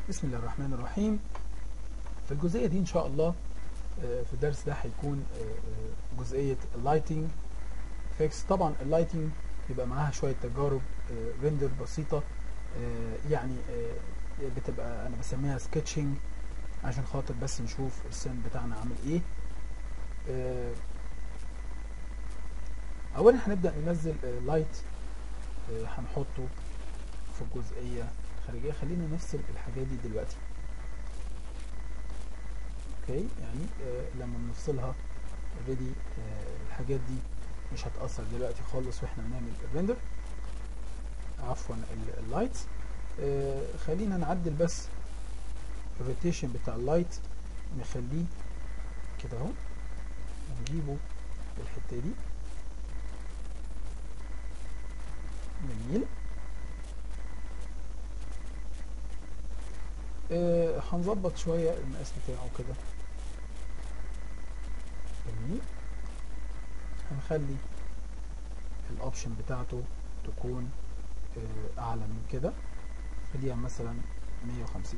بسم الله الرحمن الرحيم في الجزئية دي إن شاء الله آه، في الدرس ده هيكون آه، آه، جزئية اللايتنج فيكس طبعا اللايتنج يبقى معاها شوية تجارب ريندر بسيطة آه، يعني آه، بتبقى أنا بسميها سكتشنج عشان خاطر بس نشوف السن بتاعنا عامل إيه آه، أولا هنبدأ ننزل لايت هنحطه في الجزئية الخارجية خلينا نفصل الحاجات دي دلوقتي اوكي يعني آه لما بنفصلها اوريدي آه الحاجات دي مش هتأثر دلوقتي خالص واحنا بنعمل الريندر عفوا اللايت آه خلينا نعدل بس الروتيشن بتاع اللايت نخليه كده اهو ونجيبه الحتة دي جميل آه، هنظبط شوية المقاس بتاعه كده جميل هنخلي الاوبشن بتاعته تكون آه، اعلى من كده خليها مثلا 150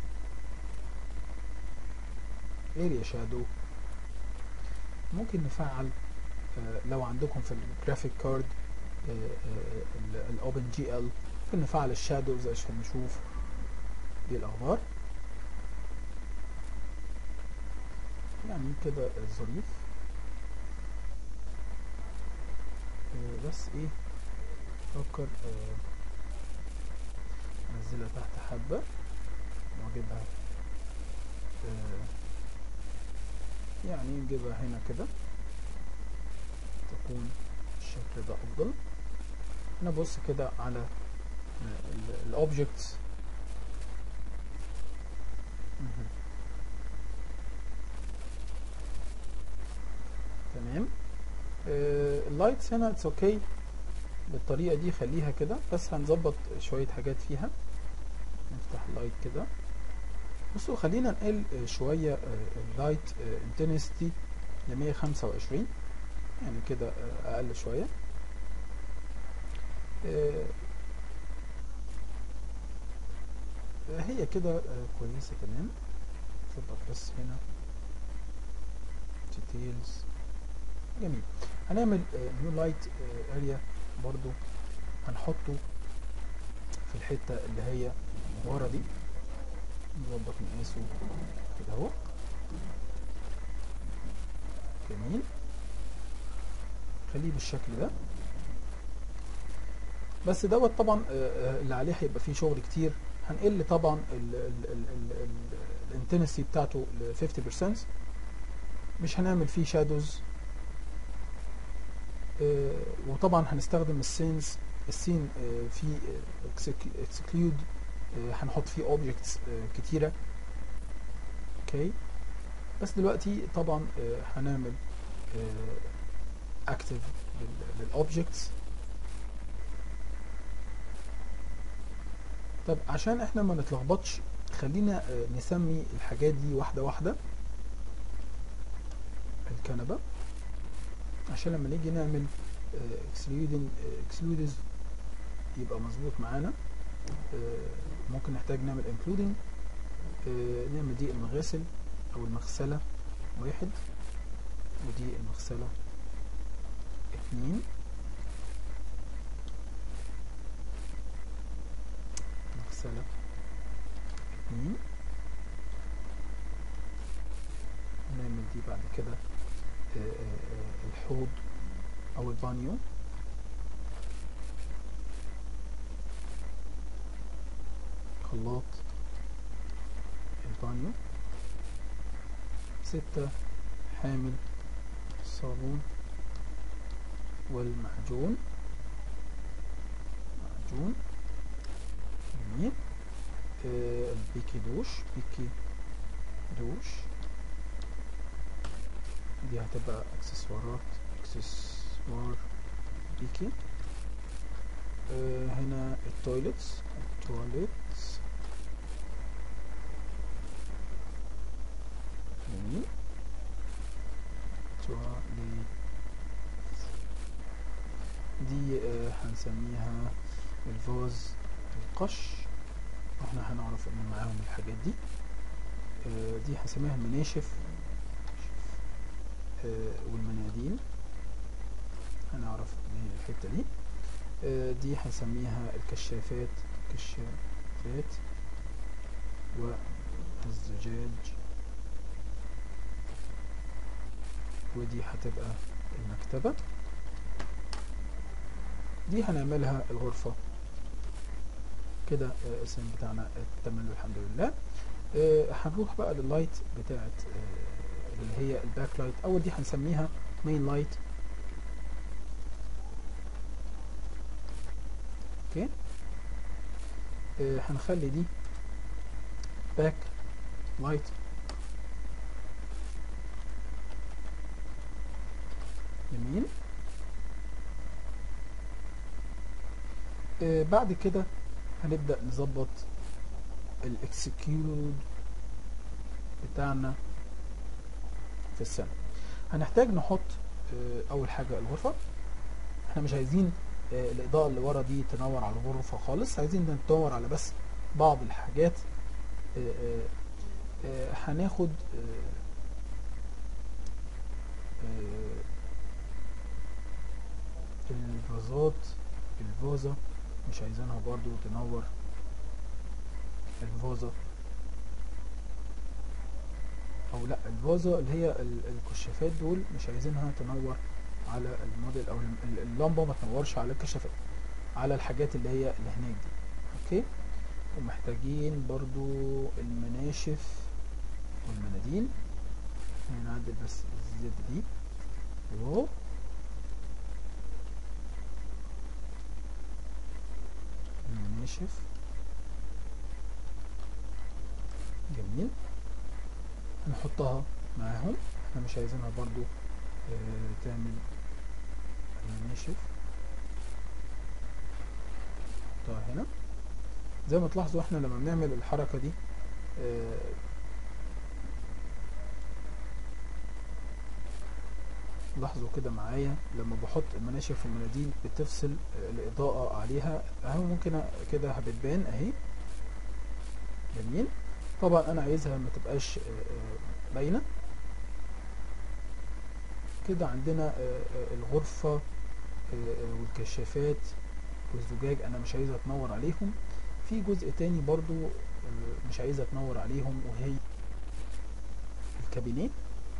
اريا شادو ممكن نفعل آه، لو عندكم في الجرافيك كارد الاوبن جي ال ممكن نفعل الشادوز عشان نشوف ايه الاخبار يعني كده ظريف آه، بس ايه افكر آه، انزلها تحت حبة واجيبها آه، يعني نجيبها هنا كده تكون الشكل ده افضل نبص كده على الاوبجكتس تمام آه، اللايتس هنا اتس اوكي بالطريقه دي خليها كده بس هنظبط شويه حاجات فيها نفتح اللايت كده بصوا خلينا نقل آه، شويه آه، اللايت انتنستي ل 125 يعني كده آه، اقل شويه آه، هي كده آه، كويسه تمام نظبط بس هنا ديتيلز جميل هنعمل نيو لايت اريا برضو هنحطه في الحته اللي هي ورا دي نظبط مقاسه كده اهو جميل خليه بالشكل ده بس دوت طبعا آه، آه، اللي عليه هيبقى فيه شغل كتير هنقل طبعا الانتنسي بتاعته ل 50% مش هنعمل فيه شادوز وطبعا هنستخدم السينز السين آه، في اكسكلود هنحط فيه اوبجكتس كتيره اوكي بس دلوقتي طبعا آه، هنعمل اكتف للاوبجكتس طب عشان احنا ما نتلخبطش خلينا آه، نسمي الحاجات دي واحده واحده الكنبه عشان لما نيجي نعمل اكسلودين اكسلودز يبقى مظبوط معانا آه، ممكن نحتاج نعمل انكلودنج نعمل دي المغاسل او المغسله واحد ودي المغسله اتنين مغسله اتنين نعمل دي بعد كده آه، آه، آه، الحوض او البانيو خلاط البانيو ستة حامل الصابون والمعجون معجون جميل آه، البيكي دوش بيكي دوش دي هتبقى اكسسوارات اكسسوار بيكي آه هنا التويلتس التواليتس جميل تواليت دي آه هنسميها الفوز القش احنا هنعرف ان معاهم الحاجات دي آه، دي هسميها المناشف آه، والمناديل هنعرف ان هي الحته دي آه، دي هسميها الكشافات كشافات والزجاج ودي هتبقى المكتبة دي هنعملها الغرفة كده آه، الاسم بتاعنا اكتمل الحمد لله آه، هنروح بقى لللايت بتاعت آه، اللي هي الباك لايت اول دي هنسميها مين لايت اوكي آه، هنخلي دي باك لايت جميل آه، بعد كده هنبدأ نظبط الاكسكيود بتاعنا في السنة هنحتاج نحط آه، اول حاجة الغرفة احنا مش عايزين آه، الاضاءة اللي ورا دي تنور على الغرفة خالص عايزين ندور على بس بعض الحاجات آه، آه، آه، هناخد آه، آه، الفازات الفازة مش عايزينها برضو تنور الفازة او لا الفازة اللي هي ال- الكشافات دول مش عايزينها تنور على الموديل او الم- ال- اللمبة ما تنورش على الكشافات على الحاجات اللي هي اللي هناك دي اوكي ومحتاجين برضو المناشف والمناديل هنعدل بس الزيادة دي واو المناشف جميل هنحطها معاهم احنا مش عايزينها برضو آه، تعمل المناشف نحطها هنا زي ما تلاحظوا احنا لما بنعمل الحركة دي آه، لاحظوا كده معايا لما بحط المناشف والمناديل بتفصل آه، الإضاءة عليها اهو ممكن أ- كده بتبان اهي جميل طبعا انا عايزها ما تبقاش آه، آه، باينة كده عندنا آه، آه، الغرفة آه، آه، والكشافات والزجاج انا مش عايزها تنور عليهم في جزء تاني برضو آه، مش عايزها تنور عليهم وهي الكابينيه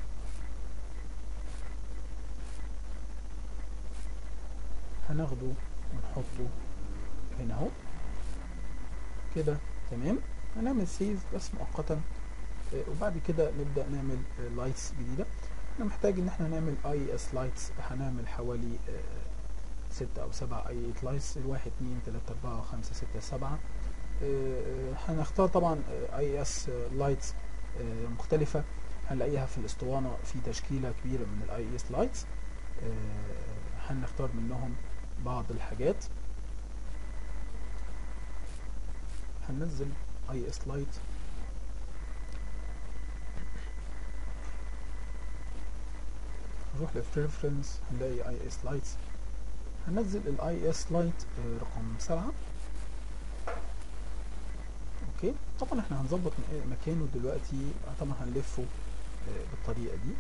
هناخده ونحطه هنا اهو كده تمام هنعمل سيف بس مؤقتا آه، وبعد كده نبدأ نعمل لايتس جديدة انا محتاج ان احنا نعمل اي اس لايتس هنعمل حوالي آه، ستة او سبعة اي لايتس الواحد اتنين تلاتة اربعة خمسة ستة سبعة آه، هنختار طبعا اي اس لايتس مختلفة هنلاقيها في الاسطوانة في تشكيلة كبيرة من الاي اس لايتس هنختار منهم بعض الحاجات هننزل اي اس لايت نروح للريفرنس هنلاقي اي اس لايتس هننزل الاي اس لايت رقم سبعة اوكي طبعا احنا هنظبط م- مكانه دلوقتي طبعا هنلفه آه، بالطريقة دي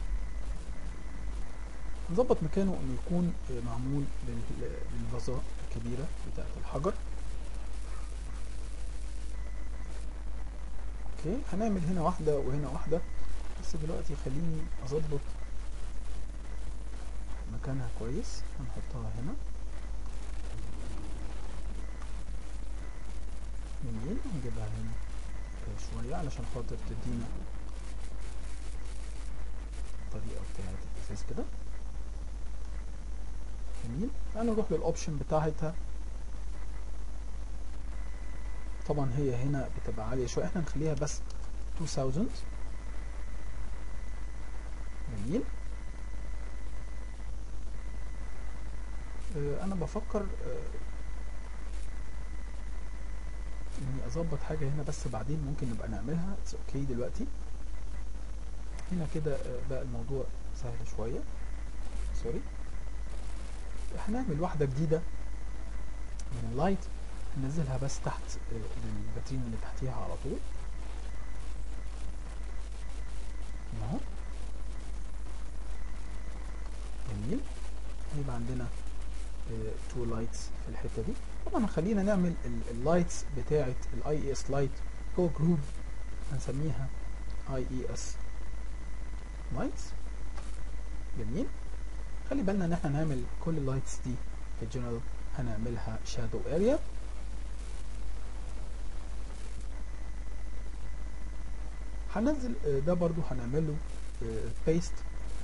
نظبط مكانه انه يكون آه، معمول لل- للفازة الكبيرة بتاعة الحجر اوكي هنعمل هنا واحدة وهنا واحدة بس دلوقتي خليني اظبط مكانها كويس هنحطها هنا جميل نجيبها هنا شوية علشان خاطر تدينا الطريقة بتاعت الأساس كده جميل أنا نروح للأوبشن بتاعتها طبعا هي هنا بتبقى عالية شوية احنا نخليها بس 2000 جميل آه، انا بفكر آه، اني اظبط حاجه هنا بس بعدين ممكن نبقى نعملها اتس اوكي دلوقتي هنا كده آه، بقى الموضوع سهل شويه سوري هنعمل واحده جديده من اللايت ننزلها بس تحت آه، الباترين اللي تحتيها على طول اهو جميل هيبقى عندنا تو لايتس في الحته دي طبعا خلينا نعمل اللايتس بتاعه الاي اي اس لايت جوه جروب هنسميها اي اي اس لايتس جميل خلي بالنا ان احنا نعمل كل اللايتس دي في الجنرال هنعملها شادو اريا هننزل آه، ده برضو هنعمله بيست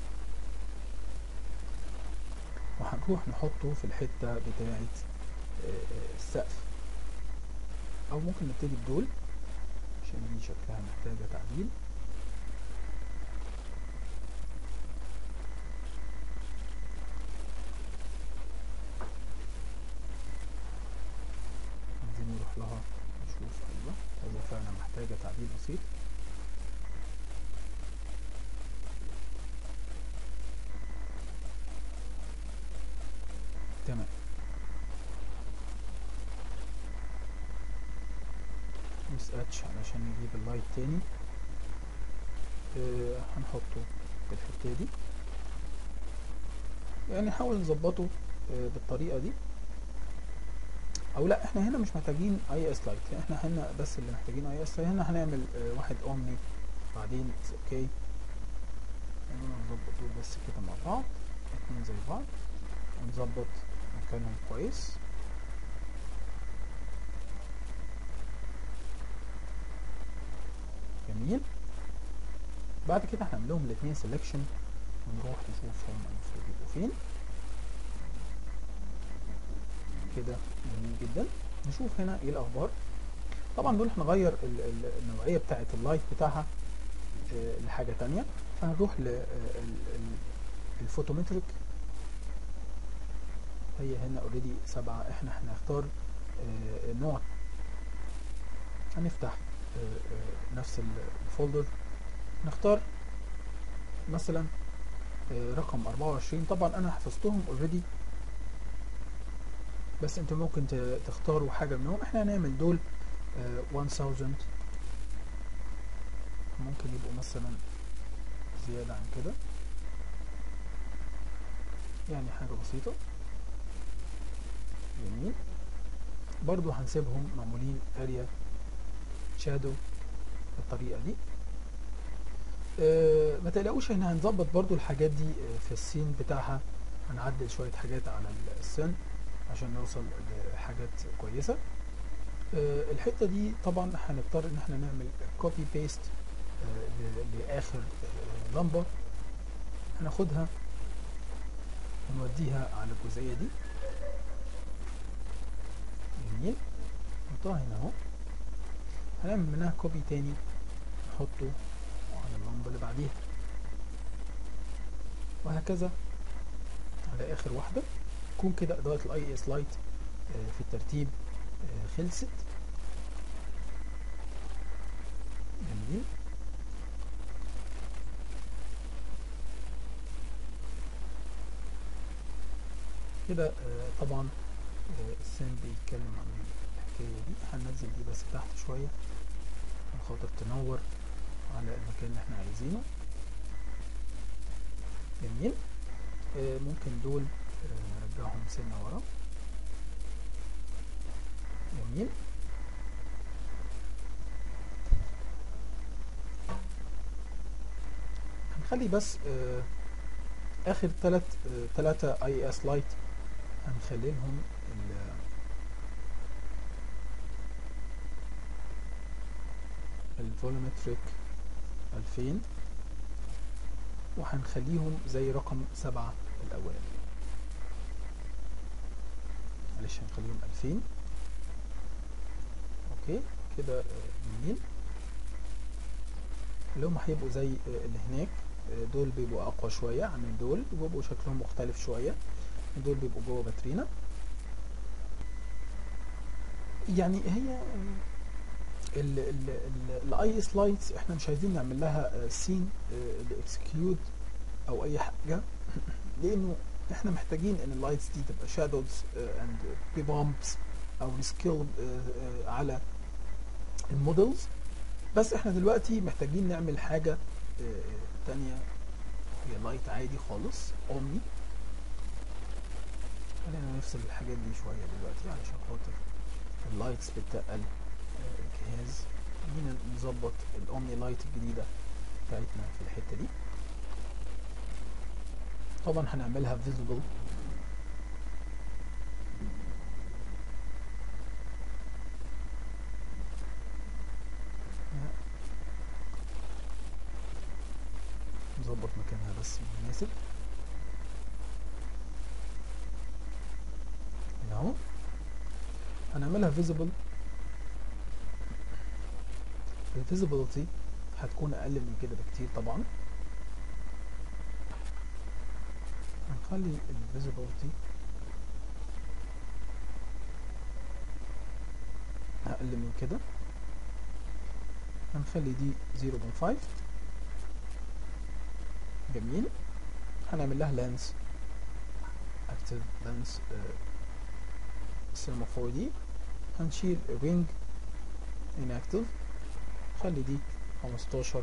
وهنروح نحطه في الحتة بتاعة آه، آه، السقف او ممكن نبتدي بدول عشان دي شكلها محتاجة تعديل عايزين نروح لها نشوف ايوه هذا فعلا محتاجة تعديل بسيط تمام مس اتش علشان نجيب اللايت تاني آه هنحطه في الحتة دي يعني نحاول نظبطه آه بالطريقة دي او لا احنا هنا مش محتاجين اي اس لايت احنا هنا بس اللي محتاجين اي اس لايت هنا هنعمل آه واحد اومني بعدين اوكي خلينا نظبط دول بس كده مع بعض اتنين زي بعض ونظبط مكانهم كويس جميل بعد كده هنعمل لهم الاثنين سelection ونروح نشوف هم المفروض يبقوا فين كده جميل جدا نشوف هنا ايه الاخبار طبعا دول هنغير ال- ال- النوعيه بتاعه اللايت بتاعها آه، لحاجه تانية فهنروح للفوتومتريك هي هنا اوريدي سبعة احنا هنختار آه، نوع هنفتح آه، آه، نفس ال- الفولدر نختار مثلا آه، رقم 24 طبعا انا حفظتهم اوريدي بس انتوا ممكن ت- تختاروا حاجة منهم احنا هنعمل دول آه، 1000 ممكن يبقوا مثلا زيادة عن كده يعني حاجة بسيطة جميل برضو هنسيبهم معمولين اريا شادو بالطريقة دي آه، ما تقلقوش احنا هنظبط برضو الحاجات دي آه، في السين بتاعها هنعدل شوية حاجات على السن عشان نوصل لحاجات كويسة آه، الحتة دي طبعا هنضطر ان احنا نعمل كوبي بيست لاخر آه، لمبة هناخدها ونوديها على الجزئية دي جميل نحطها هنا اهو هنعمل منها كوبي تاني نحطه على اللمبة اللي بعديها وهكذا على اخر واحدة تكون كده اضاءة الاي اس لايت في الترتيب آه، خلصت جميل كده آه، طبعا آه، السن بيتكلم عن الحكاية دي هننزل دي بس تحت شوية عشان خاطر تنور على المكان اللي احنا عايزينه جميل آه، ممكن دول آه، نرجعهم سنة ورا جميل هنخلي بس آه، اخر تلات آه، تلاتة اي اس لايت هنخلي لهم ال- الفولومتريك 2000 وهنخليهم زي رقم سبعة الأولاني معلش هنخليهم 2000 اوكي كده آه، جميل اللي هم هيبقوا زي آه، اللي هناك آه، دول بيبقوا اقوى شويه عن دول وبيبقوا شكلهم مختلف شويه دول بيبقوا جوه باترينا يعني هي الاي اس لايتس احنا مش عايزين نعمل لها سين اكسكيود او اي حاجه لانه احنا محتاجين ان اللايتس دي تبقى شادوز اند ببامبس او السكيل على المودلز بس احنا دلوقتي محتاجين نعمل حاجه آه، تانية هي لايت عادي خالص اومني خلينا نفصل الحاجات دي شويه دلوقتي علشان خاطر اللايتس بتقل آه، الجهاز خلينا نظبط الاومني لايت الجديده بتاعتنا في الحته دي طبعا هنعملها فيزيبل نظبط مكانها بس مناسب هنا اهو هنعملها فيزيبل الفيزيبيليتي هتكون اقل من كده بكتير طبعا هنخلي الفيزيبيليتي اقل من كده هنخلي دي 0.5 جميل هنعمل لها لانس اكتف لانس سيمافور دي هنشيل رينج inactive خلي دي 15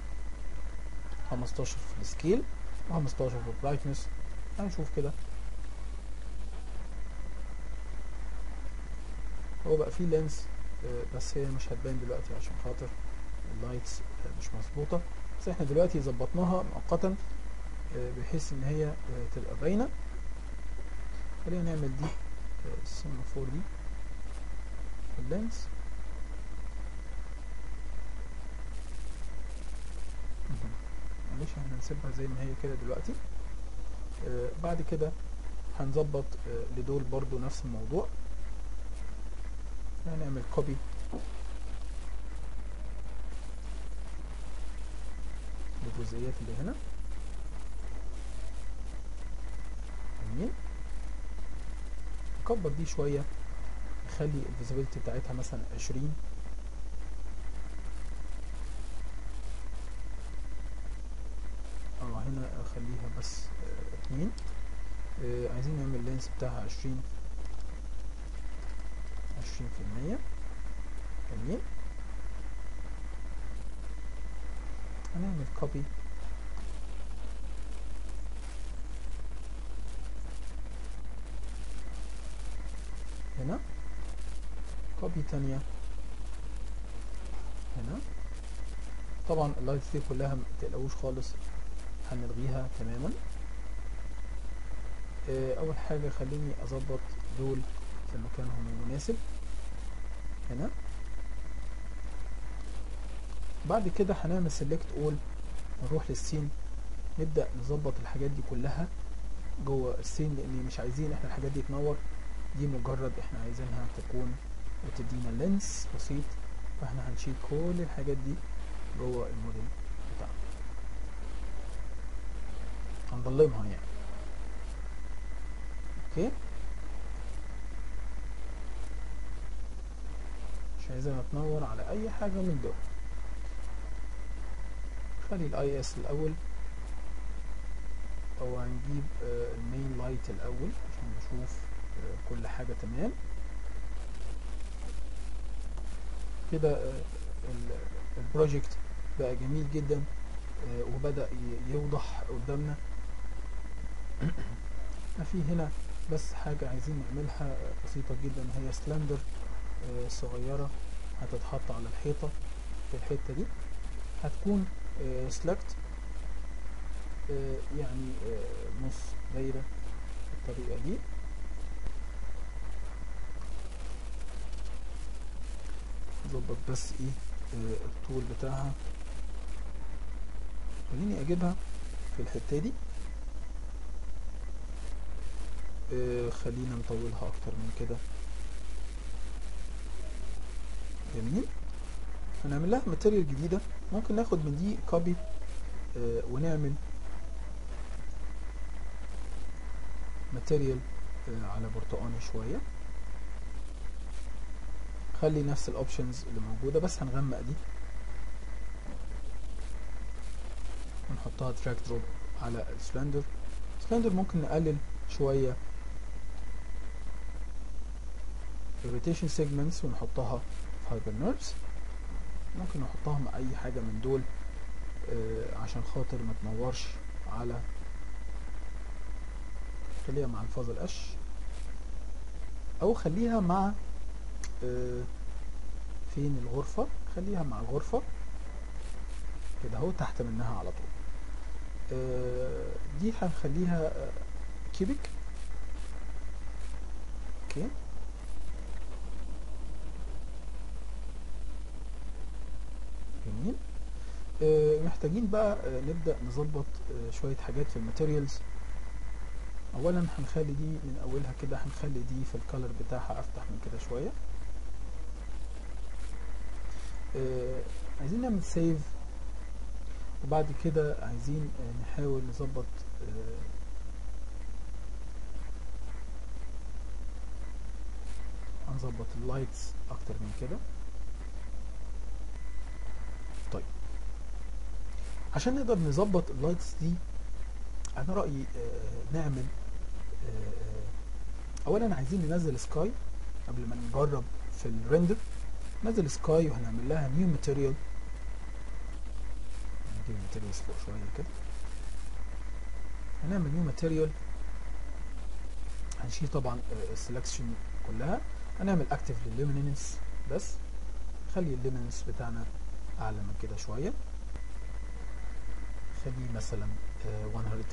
15 في السكيل و15 في البرايتنس هنشوف كده هو بقى فيه لينس بس هي مش هتبان دلوقتي عشان خاطر اللايتس مش مظبوطه بس احنا دلوقتي ظبطناها مؤقتا آه، بحيث ان هي آه، تبقى باينه خلينا نعمل دي السيمافور دي في اللينس مهم. معلش احنا هنسيبها زي ما هي كده دلوقتي آه، بعد كده هنظبط آه، لدول برضو نفس الموضوع هنعمل كوبي للجزئيات اللي هنا جميل نكبر دي شوية نخلي الفيزيبيليتي بتاعتها مثلا عشرين اه هنا اخليها بس آه، اتنين آه، عايزين نعمل لينس بتاعها عشرين عشرين في المية جميل هنعمل كوبي هنا كوبي تانية هنا طبعا اللايتس دي كلها متقلقوش خالص هنلغيها تماما آه، اول حاجة خليني اظبط دول في مكانهم المناسب هنا بعد كده هنعمل سيلكت اول نروح للسين نبدأ نظبط الحاجات دي كلها جوه السين لان مش عايزين احنا الحاجات دي تنور دي مجرد احنا عايزينها تكون وتدينا لينس بسيط فاحنا هنشيل كل الحاجات دي جوه الموديل بتاعنا هنضلمها يعني اوكي مش عايزينها تنور على اي حاجة من دول خلي الاي اس الاول او هنجيب آه، المين لايت الاول عشان نشوف آه، كل حاجة تمام كده آه، ال- البروجكت بقى جميل جدا آه، وبدأ ي- يوضح قدامنا ما في هنا بس حاجة عايزين نعملها آه، بسيطة جدا هي سلندر آه، صغيرة هتتحط على الحيطة في الحتة دي هتكون سلكت يعني آه، نص دايرة بالطريقة دي نظبط بس ايه آه، الطول بتاعها خليني اجيبها في الحتة دي آه، خلينا نطولها اكتر من كده جميل هنعمل لها ماتيريال جديدة ممكن ناخد من دي كوبي ونعمل ماتيريال على برتقاني شوية خلي نفس الاوبشنز اللي موجودة بس هنغمق دي ونحطها دراج دروب على السلندر السلندر ممكن نقلل شوية irritation segments ونحطها في هايبر نيرفز ممكن نحطها مع اي حاجه من دول آه، عشان خاطر ما تنورش على خليها مع الفاز القش او خليها مع آه، فين الغرفه خليها مع الغرفه كده اهو تحت منها على طول آه، دي هنخليها آه، كيوبيك اوكي جميل آه، محتاجين بقى آه، نبدأ نظبط آه، شوية حاجات في الماتيريالز اولا هنخلي دي من اولها كده هنخلي دي في الكالر بتاعها افتح من كده شوية آه، عايزين نعمل سيف وبعد كده عايزين آه، نحاول نظبط آه، هنظبط اللايتس اكتر من كده طيب عشان نقدر نظبط اللايتس دي انا رايي آه، نعمل آه، آه، اولا عايزين ننزل سكاي قبل ما نجرب في الريندر نزل سكاي وهنعمل لها نيو ماتيريال نجيب الماتيريالز فوق شويه كده هنعمل نيو ماتيريال هنشيل طبعا السلكشن كلها هنعمل اكتف للليمينينس بس خلي الليمينس بتاعنا اعلى من كده شويه خليه مثلا آه،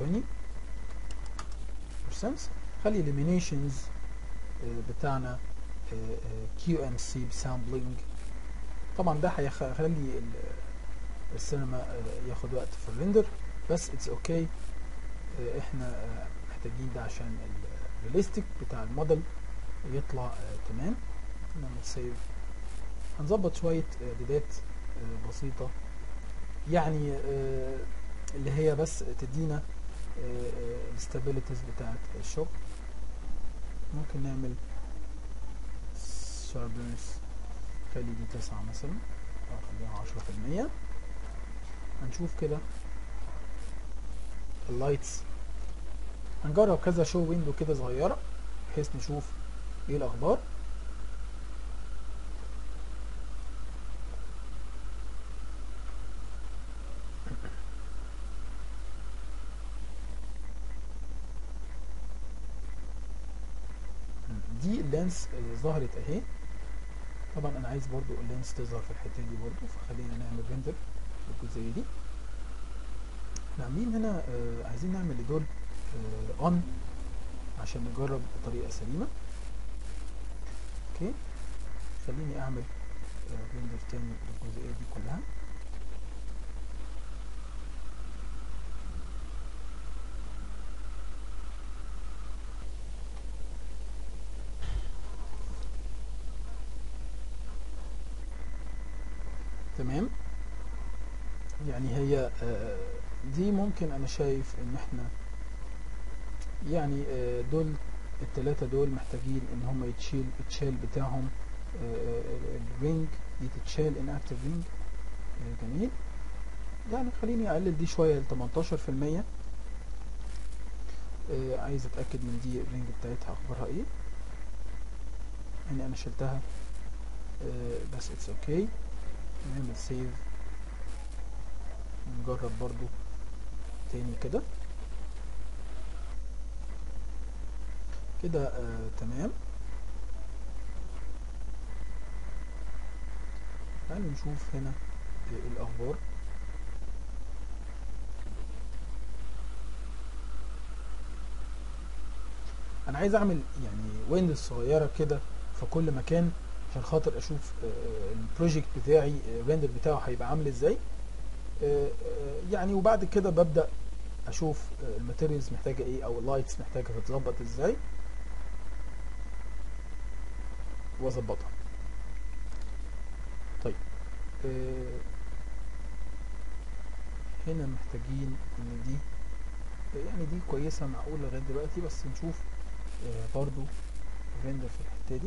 120 خلي الليمينيشنز بتاعنا كيو ام سي بسامبلينج طبعا ده هيخلي ال- السينما آه، ياخد وقت في الريندر بس اتس اوكي احنا آه، محتاجين ده عشان الريليستيك بتاع الموديل يطلع آه، تمام نعمل سيف هنظبط شوية اعدادات آه، بسيطة يعني آه، اللي هي بس تدينا الستابيليتيز بتاعت الشغل ممكن نعمل شاربنس خلي دي تسعة مثلا أو خليها عشرة في المية هنشوف كده اللايتس هنجرب كذا شو ويندو كده صغيرة بحيث نشوف ايه الأخبار دي اللينس آه، ظهرت اهي طبعا انا عايز برضو اللينس تظهر في الحته دي برضو فخلينا نعمل ريندر الجزئيه دي احنا عاملين هنا آه، عايزين نعمل لدول اون عشان نجرب بطريقه سليمه اوكي خليني اعمل آه، ريندر تاني للجزئيه دي كلها تمام يعني هي آه، دي ممكن انا شايف ان احنا يعني آه، دول التلاتة دول محتاجين ان هم يتشيل التشيل بتاعهم آه، الرينج دي تتشال ان اكتف رينج جميل يعني خليني اقلل دي شوية ل 18% آه، عايز اتاكد من دي الرينج بتاعتها اخبارها ايه يعني انا شلتها آه، بس اتس اوكي نعمل سيف نجرب برضو تاني كده كده آه تمام تعالوا نشوف هنا ايه الاخبار انا عايز اعمل يعني ويندوز صغيره كده في كل مكان عشان خاطر اشوف آه، البروجكت بتاعي آه، الريندر بتاعه هيبقى عامل ازاي آه، آه، يعني وبعد كده ببدا اشوف آه، الماتيريالز محتاجه ايه او اللايتس محتاجه تتظبط ازاي واظبطها طيب آه، هنا محتاجين ان دي يعني دي كويسه معقوله لغايه دلوقتي بس نشوف آه، برضو الريندر في الحته دي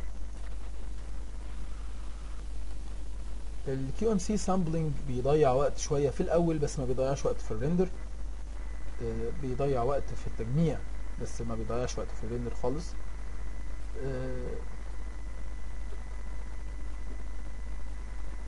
الكيو ام سي سامبلنج بيضيع وقت شويه في الاول بس ما بيضيعش وقت في الريندر آه، بيضيع وقت في التجميع بس ما بيضيعش وقت في الريندر خالص آه،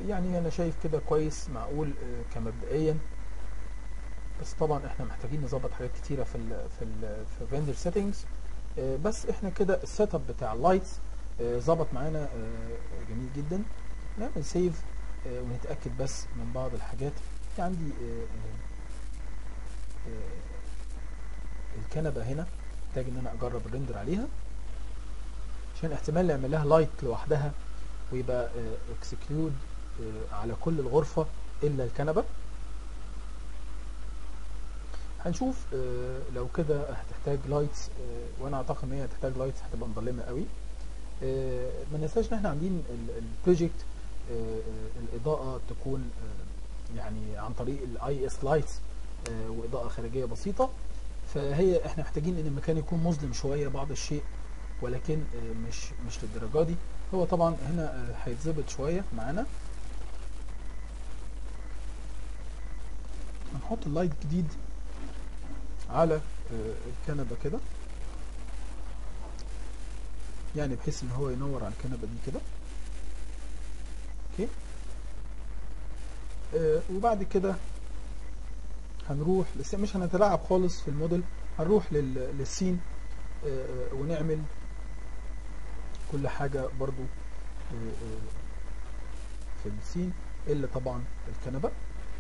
يعني انا شايف كده كويس معقول آه، كمبدئيا بس طبعا احنا محتاجين نظبط حاجات كتيره في ال في ال في فيندر سيتنجز بس احنا كده السيت اب بتاع اللايتس ظبط معانا آه، جميل جدا نعمل سيف ونتاكد بس من بعض الحاجات في عندي آه، آه، آه، الكنبه هنا محتاج ان انا اجرب الريندر عليها عشان احتمال نعمل لها لايت لوحدها ويبقى اكسكلود على كل الغرفه الا الكنبه هنشوف آه، لو كده هتحتاج لايتس وانا اعتقد ان هي هتحتاج لايتس هتبقى مظلمه قوي آه، ما ننساش ان احنا عاملين البروجكت الاضاءه تكون آه، يعني عن طريق الاي اس لايتس واضاءه خارجيه بسيطه فهي احنا محتاجين ان المكان يكون مظلم شويه بعض الشيء ولكن آه، مش مش للدرجه دي هو طبعا هنا آه، هيتظبط شويه معانا هنحط اللايت جديد على آه، الكنبه كده يعني بحيث ان هو ينور على الكنبه دي كده اوكي آه، وبعد كده هنروح لس- مش هنتلاعب خالص في الموديل هنروح لل- للسين آه، آه، ونعمل كل حاجة برضو آه، آه، في السين إلا طبعا الكنبة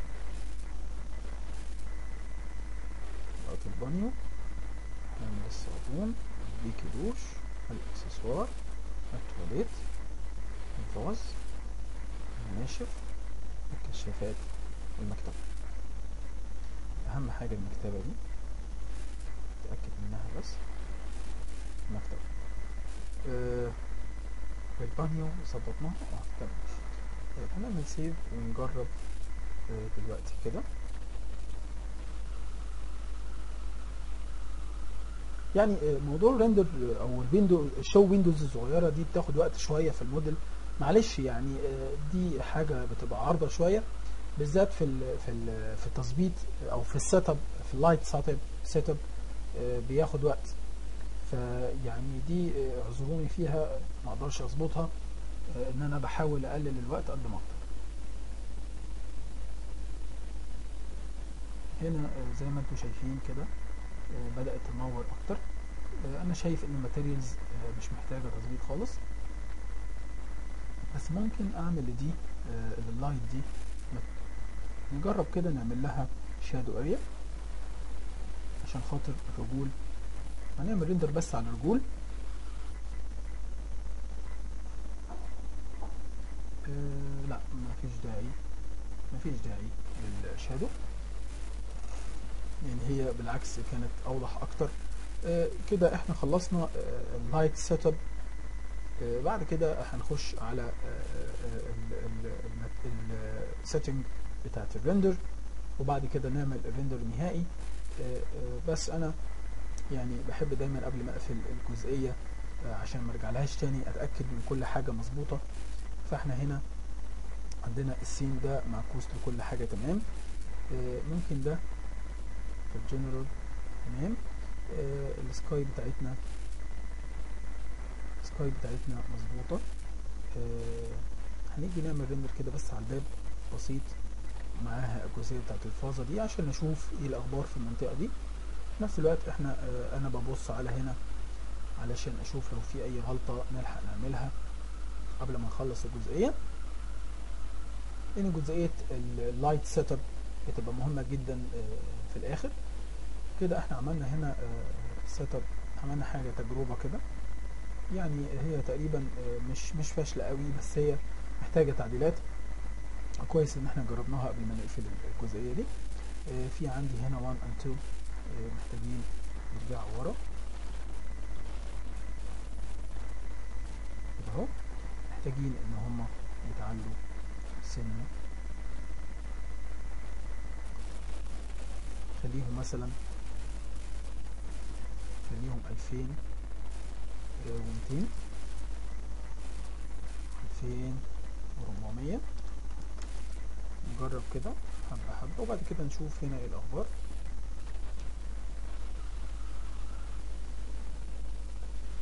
نقط البانيو نعمل الصابون البيكي دوش الإكسسوار التواليت الفاز الناشف الكشافات والمكتبة أهم حاجة المكتبة دي تأكد منها بس المكتبة آه البانيو ظبطناها اه تمام طيب هنعمل سيف ونجرب آه دلوقتي كده يعني آه، موضوع الريندر آه، او الويندو الشو ويندوز الصغيره دي بتاخد وقت شويه في الموديل معلش يعني آه، دي حاجه بتبقى عارضه شويه بالذات في ال في ال في التظبيط او في السيت اب في اللايت سيت اب سيت اب بياخد وقت فيعني دي آه، اعذروني فيها ما اقدرش اظبطها آه، ان انا بحاول اقلل الوقت قد ما اقدر هنا آه، زي ما انتم شايفين كده آه، بدأت تنور اكتر آه، انا شايف ان الماتيريالز آه، مش محتاجه تظبيط خالص بس ممكن اعمل لدي آه، اللايت دي مت- نجرب كده نعمل لها شادو اريا عشان خاطر الرجول هنعمل ريندر بس على الرجول آه لا مفيش داعي مفيش داعي للشادو يعني هي بالعكس كانت اوضح اكتر آه كده احنا خلصنا اللايت سيت اب بعد كده هنخش على السيتنج بتاعت الريندر وبعد كده نعمل الريندر النهائي آه، آه، بس انا يعني بحب دايما قبل ما اقفل الجزئيه آه، عشان ما ارجعلهاش تاني اتاكد من كل حاجه مظبوطه فاحنا هنا عندنا السين ده معكوس لكل حاجه تمام آه، ممكن ده في الجنرال تمام آه، السكاي بتاعتنا السكاي بتاعتنا مظبوطه آه، هنيجي نعمل ريندر كده بس على الباب بسيط معاها الجزئيه بتاعت الفازه دي عشان نشوف ايه الاخبار في المنطقه دي في نفس الوقت احنا آه، انا ببص على هنا علشان اشوف لو في اي غلطه نلحق نعملها قبل ما نخلص الجزئيه لان جزئيه اللايت سيت اب بتبقى مهمه جدا آه، في الاخر كده احنا عملنا هنا سيت اب عملنا حاجه تجربه كده يعني هي تقريبا آه، مش مش فاشله قوي بس هي محتاجه تعديلات كويس ان احنا جربناها قبل ما نقفل الجزئيه دي آه، في عندي هنا 1 and 2 آه، محتاجين نرجع ورا كده اهو محتاجين ان هما يتعلوا سنه خليهم مثلا خليهم 2200 2400 نجرب كده حبة حبة وبعد كده نشوف هنا ايه الأخبار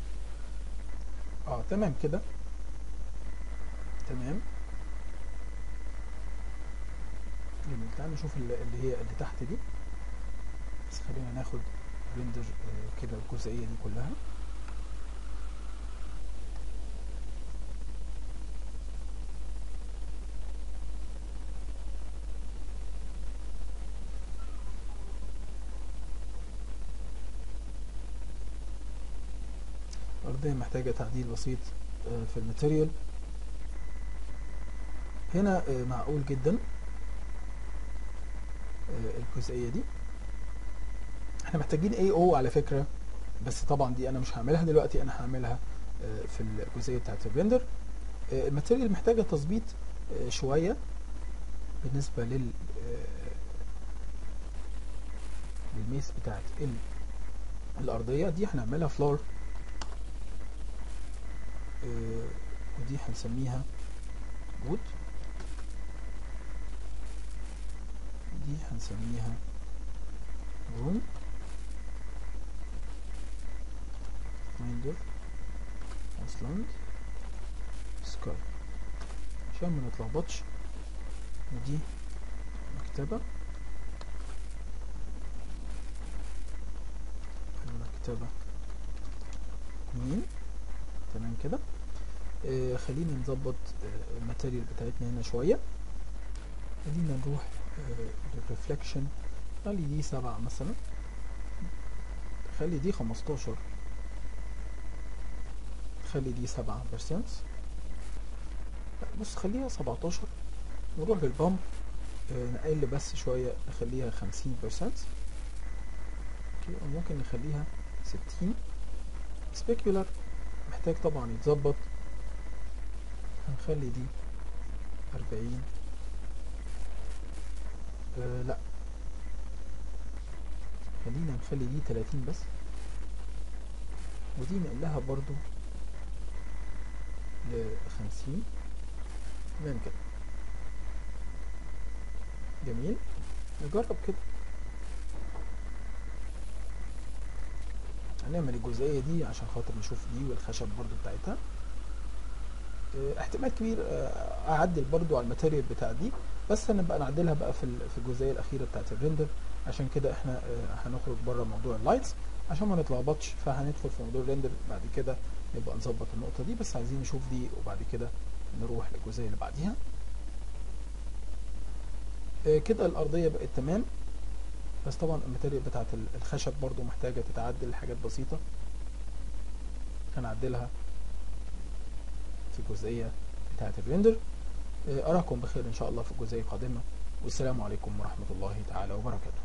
اه تمام كده تمام تعال نشوف ال- اللي هي اللي تحت دي بس خلينا ناخد ريندر آه، كده الجزئيه دي كلها الأرضية محتاجة تعديل بسيط آه، في الماتيريال هنا آه، معقول جدا آه، الجزئية دي احنا محتاجين اي او على فكرة بس طبعا دي انا مش هعملها دلوقتي انا هعملها آه، في الجزئية بتاعت الريندر آه، الماتيريال محتاجة تظبيط آه، شوية بالنسبة لل آه، للميس بتاعت ال- الأرضية دي هنعملها فلور آه، ودي هنسميها وود دي هنسميها روم فايندر ايسلاند سكاي عشان ما نتلخبطش ودي مكتبة المكتبة اتنين تمام كده آه خلينا نظبط آه الماتيريال بتاعتنا هنا شوية خلينا نروح آه للريفلكشن خلي دي سبعة مثلا خلي دي خمستاشر خلي دي سبعة برسنت بص خليها سبعتاشر نروح للبامب آه نقل بس شوية نخليها خمسين برسنت ممكن نخليها ستين سبيكولار محتاج طبعا يتظبط هنخلي دي أربعين آه لا خلينا نخلي دي تلاتين بس ودي نقلها برضو لخمسين تمام كده جميل نجرب كده هنعمل الجزئية دي عشان خاطر نشوف دي والخشب برضو بتاعتها اه احتمال كبير اه اعدل برضو على الماتيريال بتاع دي بس هنبقى نعدلها بقى في في الجزئيه الاخيره بتاعت الريندر عشان كده احنا اه هنخرج بره موضوع اللايتس عشان ما نتلخبطش فهندخل في موضوع الريندر بعد كده نبقى نظبط النقطه دي بس عايزين نشوف دي وبعد كده نروح للجزئيه اللي بعديها كده الارضيه بقت تمام بس طبعا الماتيريال بتاعت الخشب برضو محتاجة تتعدل حاجات بسيطة هنعدلها في الجزئية بتاعت الريندر أراكم بخير إن شاء الله في الجزئية القادمة والسلام عليكم ورحمة الله تعالى وبركاته